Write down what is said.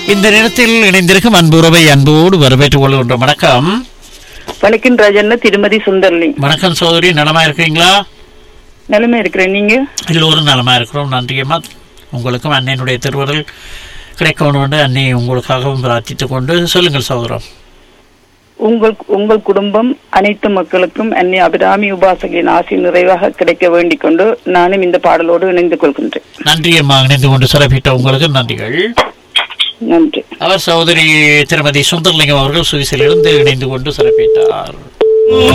இந்த நேரத்தில் இணைந்திருக்கும் அன்புறவை அன்போடு வரவேற்றுக் கொள்கின்ற வணக்கம் வணக்கம் ராஜண்ணா திருமதி சுந்தர்லி வணக்கம் சோதரி நலமா இருக்கீங்களா நிலைமை இருக்கிறேன் நீங்க எல்லோரும் நலமா இருக்கிறோம் நன்றியம்மா உங்களுக்கும் அன்னையினுடைய திருவருள் கிடைக்கணும் என்று அன்னை உங்களுக்காகவும் பிரார்த்தித்துக் கொண்டு சொல்லுங்கள் சகோதரம் உங்கள் உங்கள் குடும்பம் அனைத்து மக்களுக்கும் அன்னை அபிராமி உபாசகையின் ஆசி நிறைவாக கிடைக்க வேண்டிக் கொண்டு நானும் இந்த பாடலோடு இணைந்து கொள்கின்றேன் நன்றியம்மா இணைந்து கொண்டு சிறப்பித்த உங்களுக்கு நன்றிகள் நன்றி அவர் சகோதரி திருமதி சுந்தரலிங்கம் அவர்கள் சுவிசிலிருந்து இணைந்து கொண்டு சிறப்பித்தார்